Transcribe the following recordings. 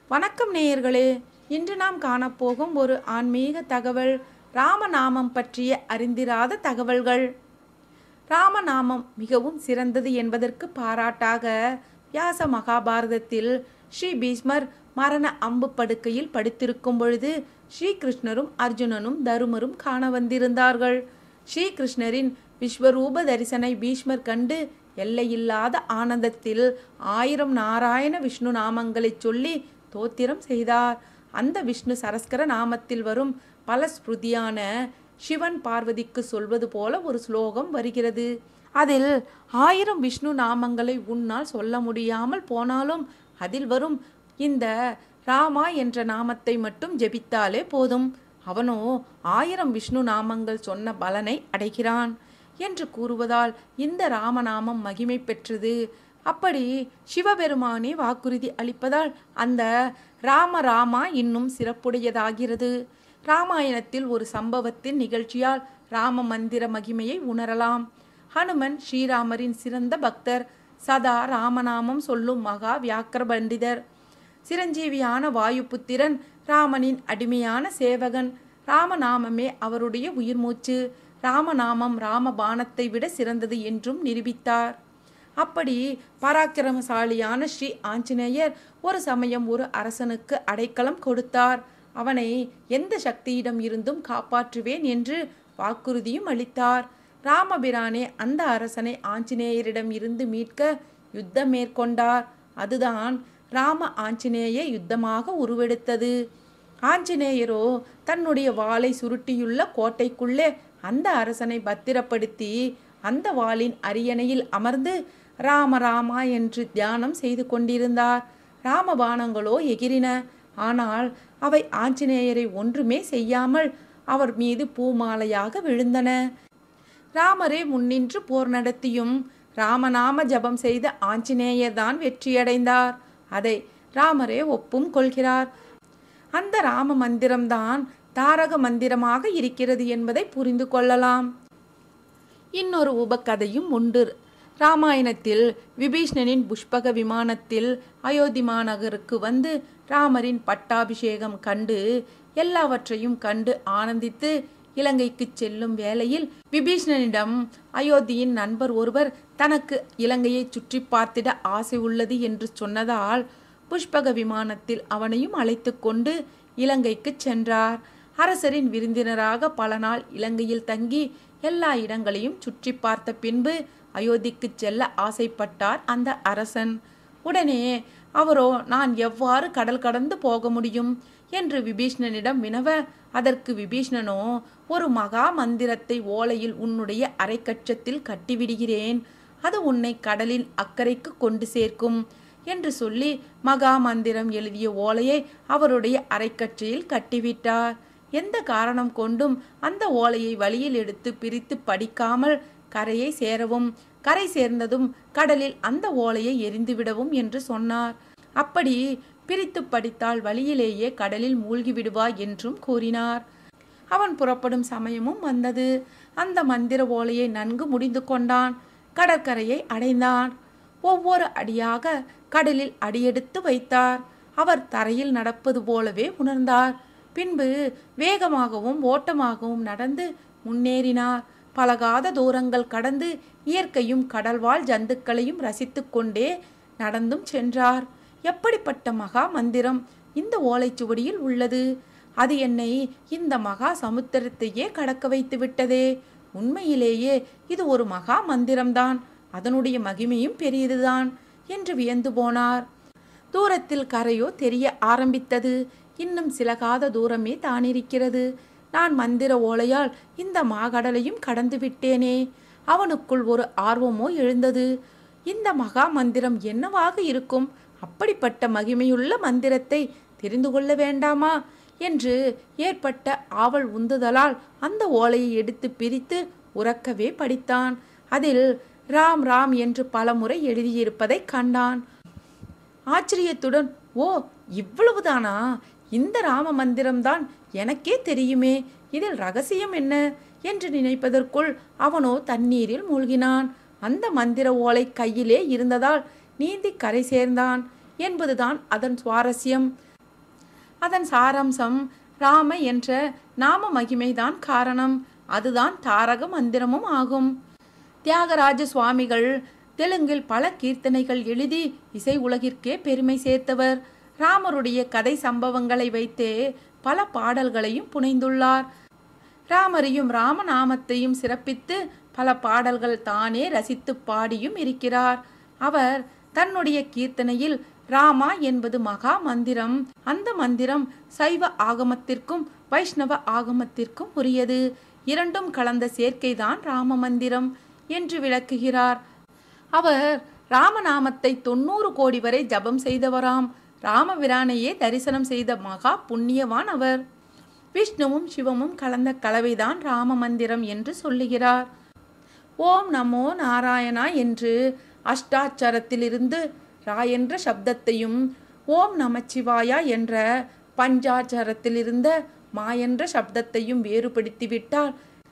வணக்கம் நேயர்களே இன்று நாம் காணப்போகும் ஒரு ஆன்மீக தகவல் ராமநாமம் பற்றிய அறிந்திராத தகவல்கள் ராமநாமம் மிகவும் சிறந்தது என்பதற்கு பாராட்டாக வியாச மகாபாரதத்தில் ஸ்ரீ பீஷ்மர் மரண அம்பு படுக்கையில் படுத்திருக்கும் பொழுது ஸ்ரீகிருஷ்ணரும் அர்ஜுனனும் தருமரும் காண வந்திருந்தார்கள் ஸ்ரீகிருஷ்ணரின் விஸ்வரூப தரிசனை பீஷ்மர் கண்டு எல்லையில்லாத ஆனந்தத்தில் ஆயிரம் நாராயண விஷ்ணு நாமங்களைச் சொல்லி தோத்திரம் செய்தார் அந்த விஷ்ணு சரஸ்கர நாமத்தில் வரும் பல ஸ்ருதியான சிவன் பார்வதிக்கு சொல்வது போல ஒரு ஸ்லோகம் வருகிறது அதில் ஆயிரம் விஷ்ணு நாமங்களை உன்னால் சொல்ல முடியாமல் போனாலும் அதில் வரும் இந்த ராமா என்ற நாமத்தை மட்டும் ஜெபித்தாலே போதும் அவனோ ஆயிரம் விஷ்ணு நாமங்கள் சொன்ன பலனை அடைகிறான் என்று கூறுவதால் இந்த ராமநாமம் மகிமை பெற்றது அப்படி சிவபெருமானே வாக்குறுதி அளிப்பதால் அந்த ராம ராமா இன்னும் சிறப்புடையதாகிறது ராமாயணத்தில் ஒரு சம்பவத்தின் நிகழ்ச்சியால் ராம மந்திர மகிமையை உணரலாம் ஹனுமன் ஸ்ரீராமரின் சிறந்த பக்தர் சதா ராமநாமம் சொல்லும் மகா வியாக்கர பண்டிதர் சிரஞ்சீவியான வாயுபுத்திரன் ராமனின் அடிமையான சேவகன் ராமநாமமே அவருடைய உயிர் மூச்சு ராமநாமம் ராமபானத்தை விட சிறந்தது என்றும் நிரூபித்தார் அப்படி பராக்கிரமசாலியான ஸ்ரீ ஆஞ்சநேயர் ஒரு சமயம் ஒரு அரசனுக்கு அடைக்கலம் கொடுத்தார் அவனை எந்த சக்தியிடம் இருந்தும் காப்பாற்றுவேன் என்று வாக்குறுதியும் அளித்தார் ராமபிரானே அந்த அரசனை ஆஞ்சநேயரிடம் இருந்து மீட்க யுத்தம் மேற்கொண்டார் அதுதான் ராம ஆஞ்சநேய யுத்தமாக உருவெடுத்தது ஆஞ்சநேயரோ தன்னுடைய வாளை சுருட்டியுள்ள கோட்டைக்குள்ளே அந்த அரசனை பத்திரப்படுத்தி அந்த வாளின் அரியணையில் அமர்ந்து ராம ராமா என்று தியானம் செய்து கொண்டிருந்தார் ராமபானங்களோ எகிரின ஆனால் அவை ஆஞ்சநேயரை ஒன்றுமே செய்யாமல் அவர் மீது பூமாலையாக விழுந்தன ராமரே முன்னின்று போர் நடத்தியும் ராமநாம ஜபம் செய்த ஆஞ்சநேயர் தான் வெற்றியடைந்தார் அதை ராமரே ஒப்பும் கொள்கிறார் அந்த ராம மந்திரம்தான் தாரக மந்திரமாக இருக்கிறது என்பதை புரிந்து கொள்ளலாம் இன்னொரு உபகதையும் உண்டு ராமாயணத்தில் விபீஷ்ணனின் புஷ்பக விமானத்தில் அயோத்தி மாநகருக்கு வந்து ராமரின் பட்டாபிஷேகம் கண்டு எல்லாவற்றையும் கண்டு ஆனந்தித்து இலங்கைக்கு செல்லும் வேளையில் விபீஷ்ணனிடம் அயோத்தியின் நண்பர் ஒருவர் தனக்கு இலங்கையை சுற்றி பார்த்திட ஆசை உள்ளது என்று சொன்னதால் புஷ்பக விமானத்தில் அவனையும் அழைத்து கொண்டு இலங்கைக்கு சென்றார் அரசரின் விருந்தினராக பல நாள் இலங்கையில் தங்கி எல்லா இடங்களையும் சுற்றி பார்த்த பின்பு அயோத்திக்கு செல்ல ஆசைப்பட்டார் அந்த அரசன் உடனே அவரோ நான் எவ்வாறு கடல் கடந்து போக முடியும் என்று விபீஷ்ணனிடம் வினவ அதற்கு விபீஷ்ணனோ ஒரு மகா மந்திரத்தை ஓலையில் உன்னுடைய அரைக்கச்சத்தில் கட்டிவிடுகிறேன் அது உன்னை கடலின் அக்கறைக்கு கொண்டு சேர்க்கும் என்று சொல்லி மகா மந்திரம் எழுதிய ஓலையை அவருடைய அரைக்கச்சையில் கட்டிவிட்டார் எந்த காரணம் கொண்டும் அந்த ஓலையை வழியில் எடுத்து பிரித்து படிக்காமல் கரையை சேரவும் கரை சேர்ந்ததும் கடலில் அந்த ஓலையை எரிந்துவிடவும் என்று சொன்னார் அப்படி பிரித்து படித்தால் வழியிலேயே கடலில் மூழ்கி விடுவாய் என்றும் கூறினார் அவன் புறப்படும் சமயமும் வந்தது அந்த மந்திர ஓலையை நன்கு முடிந்து கொண்டான் கடற்கரையை அடைந்தான் ஒவ்வொரு அடியாக கடலில் அடியெடுத்து வைத்தார் அவர் தரையில் நடப்பது போலவே உணர்ந்தார் பின்பு வேகமாகவும் ஓட்டமாகவும் நடந்து முன்னேறினார் பலகாத தூரங்கள் கடந்து இயற்கையும் கடல்வாழ் ஜந்துக்களையும் ரசித்து கொண்டே நடந்தும் சென்றார் எப்படிப்பட்ட மகா மந்திரம் இந்த ஓலைச்சுவடியில் உள்ளது அது என்னை இந்த மகா சமுத்திரத்தையே கடக்க வைத்து விட்டதே உண்மையிலேயே இது ஒரு மகா மந்திரம்தான் அதனுடைய மகிமையும் பெரியதுதான் என்று வியந்து போனார் தூரத்தில் கரையோ தெரிய ஆரம்பித்தது இன்னும் சில காத தூரமே தானிருக்கிறது நான் மந்திர ஓலையால் இந்த மாகடலையும் கடந்து விட்டேனே அவனுக்குள் ஒரு ஆர்வமோ எழுந்தது இந்த மகா மந்திரம் என்னவாக இருக்கும் அப்படிப்பட்ட மகிமையுள்ள மந்திரத்தை தெரிந்து கொள்ள வேண்டாமா என்று ஏற்பட்ட ஆவல் உந்துதலால் அந்த ஓலையை எடுத்து பிரித்து உறக்கவே படித்தான் அதில் ராம் ராம் என்று பலமுறை எழுதியிருப்பதை கண்டான் ஆச்சரியத்துடன் ஓ இவ்வளவுதானா இந்த ராம மந்திரம்தான் எனக்கே தெரியுமே இதில் ரகசியம் என்ன என்று நினைப்பதற்குள் அவனோ தண்ணீரில் மூழ்கினான் அந்த மந்திர ஓலை கையிலே இருந்ததால் நீந்தி கரை சேர்ந்தான் என்பதுதான் அதன் சுவாரஸ்யம் அதன் சாராம்சம் ராம என்ற நாம மகிமைதான் காரணம் அதுதான் தாரக மந்திரமும் ஆகும் தியாகராஜ சுவாமிகள் தெலுங்கில் பல கீர்த்தனைகள் எழுதி இசை உலகிற்கே பெருமை சேர்த்தவர் ராமருடைய கதை சம்பவங்களை வைத்தே பல பாடல்களையும் புனைந்துள்ளார் ராமரையும் ராமநாமத்தையும் சிறப்பித்து பல பாடல்கள் தானே ரசித்து பாடியும் இருக்கிறார் அவர் தன்னுடைய கீர்த்தனையில் ராமா என்பது மகா மந்திரம் அந்த மந்திரம் சைவ ஆகமத்திற்கும் வைஷ்ணவ ஆகமத்திற்கும் உரியது இரண்டும் கலந்த சேர்க்கைதான் ராம மந்திரம் என்று விளக்குகிறார் அவர் ராமநாமத்தை தொண்ணூறு கோடி வரை ஜபம் செய்தவராம் ராமபிரானையே தரிசனம் செய்த மகா புண்ணியவான் அவர் விஷ்ணுவும் சிவமும் கலந்த கலவைதான் ராம மந்திரம் என்று சொல்லுகிறார் ஓம் நமோ நாராயணா என்று அஷ்டாட்சரத்திலிருந்து ரா என்ற சப்தத்தையும் ஓம் நமச்சிவாயா என்ற பஞ்சாட்சரத்திலிருந்த மா என்ற சப்தத்தையும் வேறுபடுத்திவிட்டால்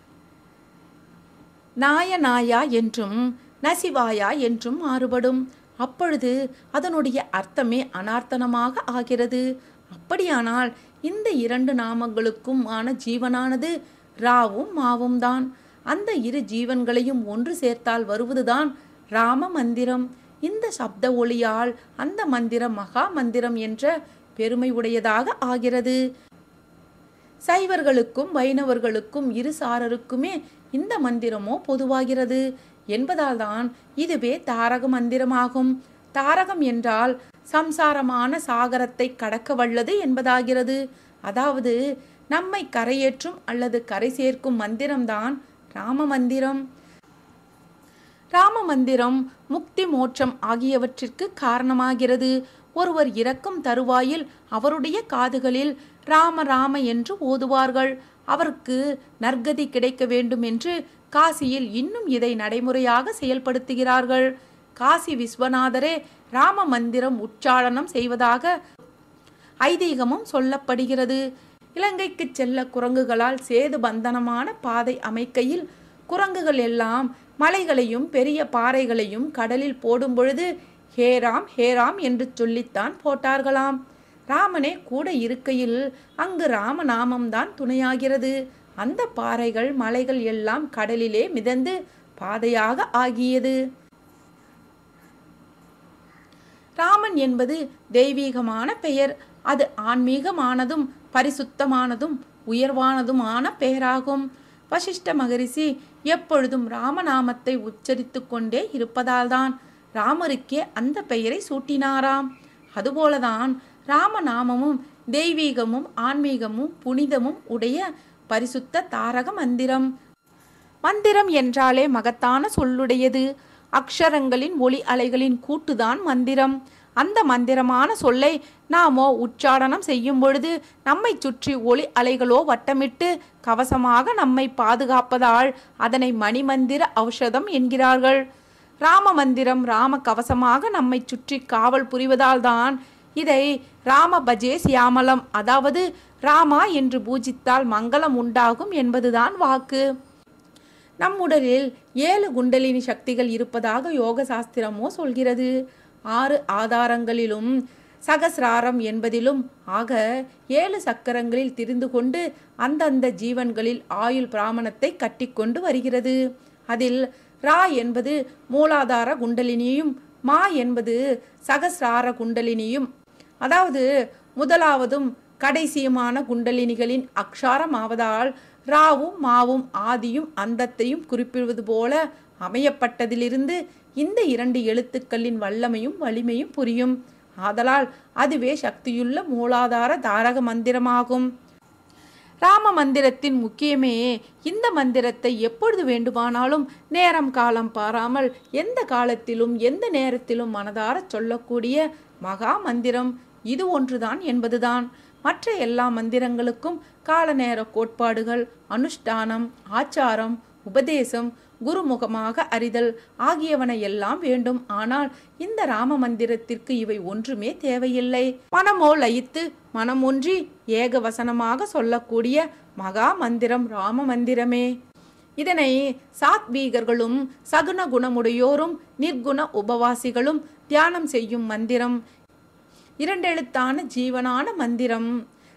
நாயநாயா என்றும் நசிவாயா என்றும் மாறுபடும் அப்பொழுது அதனுடைய அர்த்தமே அனார்த்தனமாக ஆகிறது அப்படியானால் இந்த இரண்டு நாமங்களுக்கும் ஆன ஜீவனானது ராவும் மாவும் தான் அந்த இரு ஜீவன்களையும் ஒன்று சேர்த்தால் வருவதுதான் ராம மந்திரம் இந்த சப்த ஒளியால் அந்த மந்திரம் மகா மந்திரம் என்ற பெருமை உடையதாக ஆகிறது சைவர்களுக்கும் வைணவர்களுக்கும் இரு சாரருக்குமே இந்த மந்திரமோ பொதுவாகிறது என்பதால் தான் இதுவே தாரக மந்திரமாகும் தாரகம் என்றால் சம்சாரமான சாகரத்தை கடக்க வல்லது என்பதாகிறது அதாவது நம்மை கரையேற்றும் அல்லது கரை சேர்க்கும் மந்திரம்தான் ராம மந்திரம் ராம மந்திரம் முக்தி மோட்சம் ஆகியவற்றிற்கு காரணமாகிறது ஒருவர் இறக்கும் தருவாயில் அவருடைய காதுகளில் ராம ராம என்று ஓதுவார்கள் அவருக்கு நற்கதி கிடைக்க வேண்டும் என்று காசியில் இன்னும் இதை நடைமுறையாக செயல்படுத்துகிறார்கள் காசி விஸ்வநாதரே ராம மந்திரம் உச்சாரணம் செய்வதாக ஐதீகமும் சொல்லப்படுகிறது இலங்கைக்கு செல்ல குரங்குகளால் சேது பந்தனமான பாதை அமைக்கையில் குரங்குகள் எல்லாம் மலைகளையும் பெரிய பாறைகளையும் கடலில் போடும் பொழுது ஹேராம் ஹேராம் என்று சொல்லித்தான் போட்டார்களாம் ராமனே கூட இருக்கையில் அங்கு ராமநாமம்தான் துணையாகிறது அந்த பாறைகள் மலைகள் எல்லாம் கடலிலே மிதந்து பாதையாக ஆகியது ராமன் என்பது தெய்வீகமான பெயர் அது ஆன்மீகமானதும் பரிசுத்தமானதும் உயர்வானதுமான பெயராகும் வசிஷ்ட மகரிஷி எப்பொழுதும் ராமநாமத்தை உச்சரித்து கொண்டே இருப்பதால்தான் ராமருக்கே அந்த பெயரை சூட்டினாராம் அதுபோலதான் ராமநாமமும் தெய்வீகமும் ஆன்மீகமும் புனிதமும் உடைய பரிசுத்த தாரக மந்திரம் மந்திரம் என்றாலே மகத்தான சொல்லுடையது அக்ஷரங்களின் ஒளி அலைகளின் கூட்டுதான் மந்திரம் அந்த மந்திரமான சொல்லை நாமோ உச்சாடனம் செய்யும் பொழுது நம்மை சுற்றி ஒளி அலைகளோ வட்டமிட்டு கவசமாக நம்மை பாதுகாப்பதால் அதனை மணிமந்திர ஔஷதம் என்கிறார்கள் ராம மந்திரம் ராம கவசமாக நம்மை சுற்றி காவல் புரிவதால் தான் இதை ராம பஜே சியாமலம் அதாவது ராமா என்று பூஜித்தால் மங்களம் உண்டாகும் என்பதுதான் வாக்கு நம் உடலில் ஏழு குண்டலினி சக்திகள் இருப்பதாக யோக சாஸ்திரமோ சொல்கிறது ஆறு ஆதாரங்களிலும் சகசிராரம் என்பதிலும் ஆக ஏழு சக்கரங்களில் திரிந்து கொண்டு அந்தந்த ஜீவன்களில் ஆயுள் பிராமணத்தை கட்டிக்கொண்டு வருகிறது அதில் ரா என்பது மூலாதார குண்டலினியும் மா என்பது சகசிரார குண்டலினியும் அதாவது முதலாவதும் கடைசியுமான குண்டலினிகளின் அக்ஷாரமாவதால் ராவும் மாவும் ஆதியும் அந்தத்தையும் குறிப்பிடுவது போல அமையப்பட்டதிலிருந்து இந்த இரண்டு எழுத்துக்களின் வல்லமையும் வலிமையும் புரியும் ஆதலால் அதுவே சக்தியுள்ள மூலாதார தாரக மந்திரமாகும் ராம மந்திரத்தின் முக்கியமே இந்த மந்திரத்தை எப்பொழுது வேண்டுமானாலும் நேரம் காலம் பாராமல் எந்த காலத்திலும் எந்த நேரத்திலும் மனதார சொல்லக்கூடிய மகா மந்திரம் இது ஒன்றுதான் என்பதுதான் மற்ற எல்லா மந்திரங்களுக்கும் கால நேர கோட்பாடுகள் அனுஷ்டானம் ஆச்சாரம் உபதேசம் குருமுகமாக அறிதல் ஆகியவன எல்லாம் வேண்டும் ஆனால் இந்த ராம மந்திரத்திற்கு இவை ஒன்றுமே தேவையில்லை மனமோ லயித்து மனம் ஒன்றி ஏக வசனமாக சொல்லக்கூடிய மகா மந்திரம் ராம மந்திரமே இதனை சாத்வீகர்களும் சகுன குணமுடையோரும் நிர்குண உபவாசிகளும் தியானம் செய்யும் மந்திரம் இரண்டெழுத்தான ஜீவனான மந்திரம்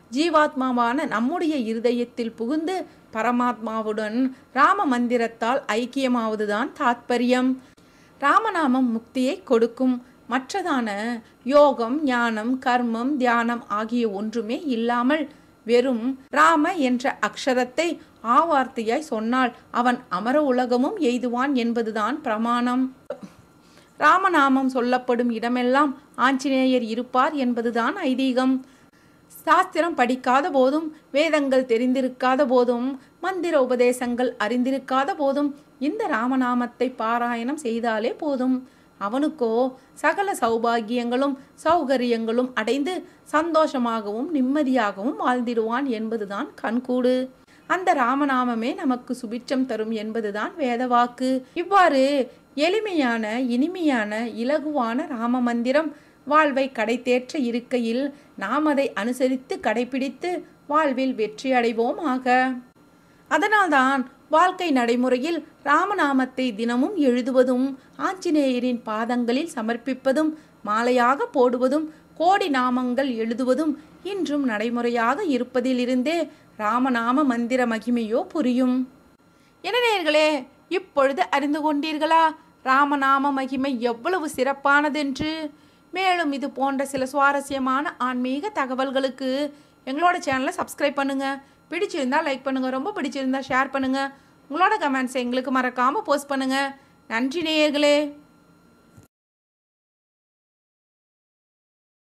ஜீவாத்மாவான நம்முடைய இருதயத்தில் புகுந்து பரமாத்மாவுடன் ராம மந்திரத்தால் ஐக்கியமாவதுதான் தாத்பரியம் ராமநாமம் முக்தியை கொடுக்கும் மற்றதான யோகம் ஞானம் கர்மம் தியானம் ஆகிய ஒன்றுமே இல்லாமல் வெறும் ராம என்ற அக்ஷரத்தை ஆவார்த்தையாய் சொன்னால் அவன் அமர உலகமும் எய்துவான் என்பதுதான் பிரமாணம் ராமநாமம் சொல்லப்படும் இடமெல்லாம் ஆஞ்சநேயர் இருப்பார் என்பதுதான் ஐதீகம் சாஸ்திரம் படிக்காத போதும் வேதங்கள் தெரிந்திருக்காத போதும் மந்திர உபதேசங்கள் அறிந்திருக்காத போதும் இந்த ராமநாமத்தை பாராயணம் செய்தாலே போதும் அவனுக்கோ சகல சௌபாகியங்களும் சௌகரியங்களும் அடைந்து சந்தோஷமாகவும் நிம்மதியாகவும் வாழ்ந்திடுவான் என்பதுதான் கண்கூடு அந்த ராமநாமமே நமக்கு சுபிட்சம் தரும் என்பதுதான் வேதவாக்கு இவ்வாறு எளிமையான இனிமையான இலகுவான ராம மந்திரம் வாழ்வை கடைத்தேற்ற இருக்கையில் நாம் அதை அனுசரித்து கடைபிடித்து வாழ்வில் வெற்றி அடைவோம் ஆக அதனால்தான் வாழ்க்கை நடைமுறையில் ராமநாமத்தை தினமும் எழுதுவதும் ஆஞ்சநேயரின் பாதங்களில் சமர்ப்பிப்பதும் மாலையாக போடுவதும் கோடி நாமங்கள் எழுதுவதும் இன்றும் நடைமுறையாக இருப்பதிலிருந்தே ராமநாம மந்திர மகிமையோ புரியும் என்ன நேயர்களே இப்பொழுது அறிந்து கொண்டீர்களா ராமநாம மகிமை எவ்வளவு சிறப்பானதென்று மேலும் இது போன்ற சில சுவாரஸ்யமான ஆன்மீக தகவல்களுக்கு எங்களோட சேனலை சப்ஸ்கிரைப் பண்ணுங்க பிடிச்சிருந்தா லைக் பண்ணுங்க ரொம்ப பிடிச்சிருந்தா ஷேர் பண்ணுங்க உங்களோட கமெண்ட்ஸ் எங்களுக்கு மறக்காம போஸ்ட் பண்ணுங்க நன்றி நேயர்களே